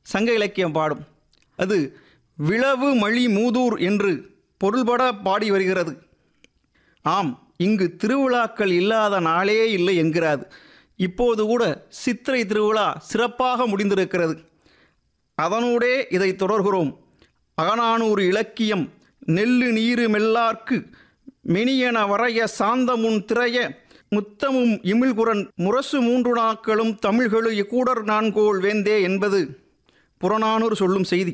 சங்க இலக்கியம் பாடும் அது விளவு மழி மூதூர் என்று பொருள்பட பாடி வருகிறது ஆம் இங்கு திருவிழாக்கள் இல்லாத நாளே இல்லை என்கிறாது இப்போது கூட சித்திரை திருவிழா சிறப்பாக முடிந்திருக்கிறது அதனூடே இதை தொடர்கிறோம் அகநானூறு இலக்கியம் நெல்லு நீரு மெல்லார்க்கு மெனியன வரைய சாந்தமுன் திரைய முத்தமும் இமிழ்குரன் முரசு மூன்று நாட்களும் தமிழ்களு இக்கூடர் நான்கோள் வேந்தே என்பது புறநானூறு சொல்லும் செய்தி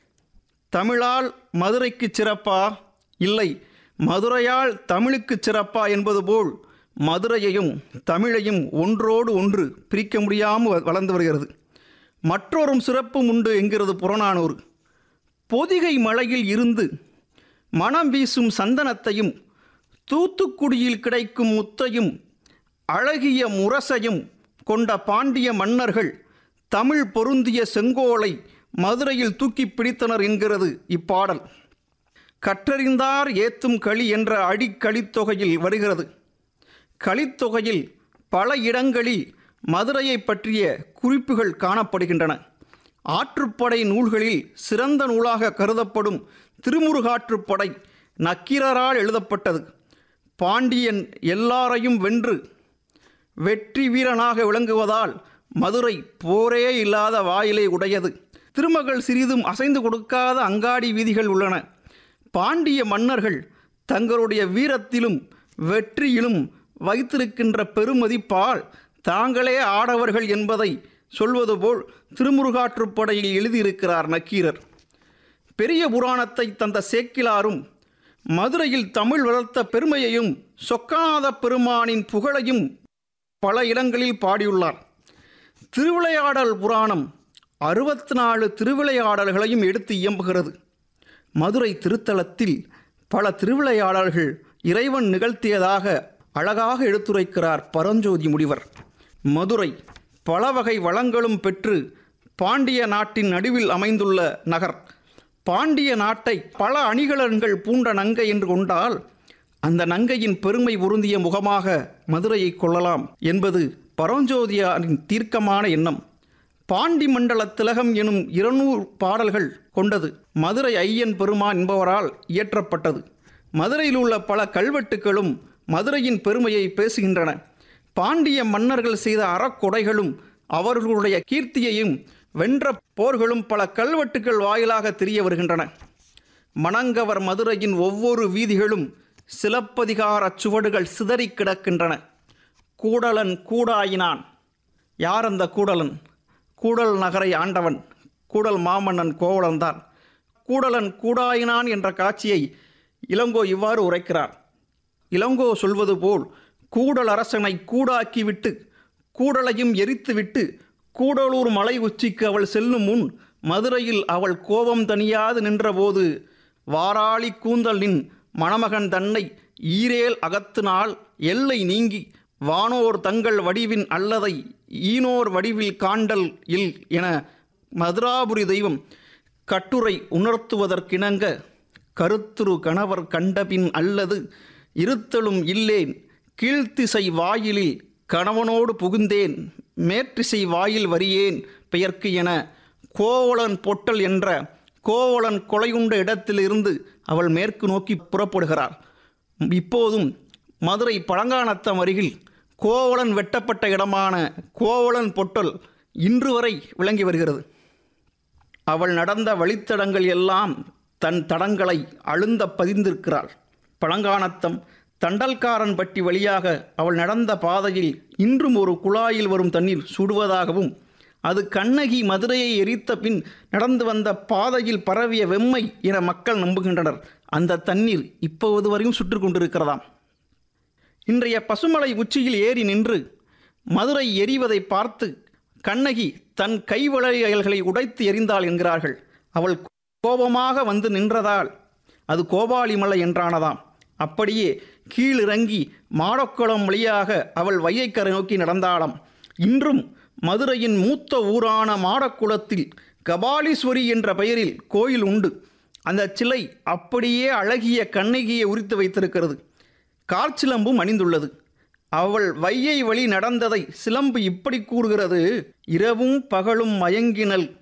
தமிழால் மதுரைக்கு சிறப்பா இல்லை மதுரையால் தமிழுக்கு சிறப்பா என்பது போல் மதுரையையும் தமிழையும் ஒன்றோடு ஒன்று பிரிக்க முடியாமல் வளர்ந்து வருகிறது மற்றொரும் சிறப்பும் உண்டு என்கிறது புறநானூறு பொதிகை மலையில் இருந்து மனம் வீசும் சந்தனத்தையும் தூத்துக்குடியில் கிடைக்கும் முத்தையும் அழகிய முரசையும் கொண்ட பாண்டிய மன்னர்கள் தமிழ் பொருந்திய செங்கோலை மதுரையில் தூக்கி பிடித்தனர் என்கிறது இப்பாடல் கற்றறிந்தார் ஏத்தும் களி என்ற அடிக்களித்தொகையில் வருகிறது களித்தொகையில் பல இடங்களில் மதுரையை பற்றிய குறிப்புகள் காணப்படுகின்றன ஆற்றுப்படை நூல்களில் சிறந்த நூலாக கருதப்படும் திருமுருகாற்றுப்படை நக்கீரரால் எழுதப்பட்டது பாண்டியன் எல்லாரையும் வென்று வெற்றி வீரனாக விளங்குவதால் மதுரை போரே இல்லாத வாயிலை உடையது திருமகள் சிறிதும் அசைந்து கொடுக்காத அங்காடி வீதிகள் உள்ளன பாண்டிய மன்னர்கள் தங்களுடைய வீரத்திலும் வெற்றியிலும் வைத்திருக்கின்ற பெருமதிப்பால் தாங்களே ஆடவர்கள் என்பதை சொல்வது போல் திருமுருகாற்றுப்படையில் எழுதியிருக்கிறார் நக்கீரர் பெரிய புராணத்தை தந்த சேக்கிலாரும் மதுரையில் தமிழ் வளர்த்த பெருமையையும் சொக்கநாத பெருமானின் புகழையும் பல இடங்களில் பாடியுள்ளார் திருவிளையாடல் புராணம் அறுபத்தி நாலு திருவிளையாடல்களையும் எடுத்து இயம்புகிறது மதுரை திருத்தலத்தில் பல திருவிளையாடல்கள் இறைவன் நிகழ்த்தியதாக அழகாக எடுத்துரைக்கிறார் பரஞ்சோதி முனிவர் மதுரை பல வகை வளங்களும் பெற்று பாண்டிய நாட்டின் நடுவில் அமைந்துள்ள நகர் பாண்டிய நாட்டை பல அணிகலன்கள் பூண்ட நங்கை என்று கொண்டால் அந்த நங்கையின் பெருமை பொருந்திய முகமாக மதுரையை கொள்ளலாம் என்பது பரஞ்சோதியாரின் தீர்க்கமான எண்ணம் பாண்டி மண்டல திலகம் எனும் இருநூறு பாடல்கள் கொண்டது மதுரை ஐயன் பெருமான் என்பவரால் இயற்றப்பட்டது மதுரையில் உள்ள பல கல்வெட்டுகளும் மதுரையின் பெருமையை பேசுகின்றன பாண்டிய மன்னர்கள் செய்த அறக்கொடைகளும் அவர்களுடைய கீர்த்தியையும் வென்ற போர்களும் பல கல்வெட்டுகள் வாயிலாக தெரிய வருகின்றன மணங்கவர் மதுரையின் ஒவ்வொரு வீதிகளும் சிலப்பதிகாரச் சுவடுகள் சிதறிக் கிடக்கின்றன கூடலன் கூடாயினான் யார் அந்த கூடலன் கூடல் நகரை ஆண்டவன் கூடல் மாமன்னன் கோவலன்தான் கூடலன் கூடாயினான் என்ற காட்சியை இளங்கோ இவ்வாறு உரைக்கிறார் இளங்கோ சொல்வது போல் கூடல் அரசனை கூடாக்கிவிட்டு கூடலையும் எரித்துவிட்டு கூடலூர் மலை உச்சிக்கு அவள் செல்லும் முன் மதுரையில் அவள் கோபம் தணியாது நின்றபோது வாராளி கூந்தல் நின் மணமகன் தன்னை ஈரேல் அகத்தினால் எல்லை நீங்கி வானோர் தங்கள் வடிவின் அல்லதை ஈனோர் வடிவில் காண்டல் இல் என மதுராபுரி தெய்வம் கட்டுரை உணர்த்துவதற்கிணங்க கருத்துரு கணவர் கண்டபின் அல்லது இருத்தலும் இல்லேன் கீழ்த்திசை வாயிலில் கணவனோடு புகுந்தேன் மேற்றிசை வாயில் வரியேன் பெயர்க்கு என கோவலன் பொட்டல் என்ற கோவலன் கொலையுண்ட இடத்திலிருந்து அவள் மேற்கு நோக்கி புறப்படுகிறார் இப்போதும் மதுரை பழங்கானத்தம் அருகில் கோவலன் வெட்டப்பட்ட இடமான கோவலன் பொட்டல் இன்று வரை விளங்கி வருகிறது அவள் நடந்த வழித்தடங்கள் எல்லாம் தன் தடங்களை அழுந்த பதிந்திருக்கிறாள் பழங்கானத்தம் தண்டல்காரன்பட்டி வழியாக அவள் நடந்த பாதையில் இன்றும் ஒரு குழாயில் வரும் தண்ணீர் சுடுவதாகவும் அது கண்ணகி மதுரையை எரித்த பின் நடந்து வந்த பாதையில் பரவிய வெம்மை என மக்கள் நம்புகின்றனர் அந்த தண்ணீர் இப்போது வரையும் சுற்று கொண்டிருக்கிறதாம் இன்றைய பசுமலை உச்சியில் ஏறி நின்று மதுரை எரிவதை பார்த்து கண்ணகி தன் கைவளையல்களை உடைத்து எறிந்தாள் என்கிறார்கள் அவள் கோபமாக வந்து நின்றதால் அது கோபாலிமலை என்றானதாம் அப்படியே கீழிறங்கி மாடக்குளம் வழியாக அவள் வையைக்கரை நோக்கி நடந்தாளாம் இன்றும் மதுரையின் மூத்த ஊரான மாடக்குளத்தில் கபாலீஸ்வரி என்ற பெயரில் கோயில் உண்டு அந்த சிலை அப்படியே அழகிய கண்ணகியை உரித்து வைத்திருக்கிறது காற்சிலம்பும் அணிந்துள்ளது அவள் வையை வழி நடந்ததை சிலம்பு இப்படி கூறுகிறது இரவும் பகலும் மயங்கினல்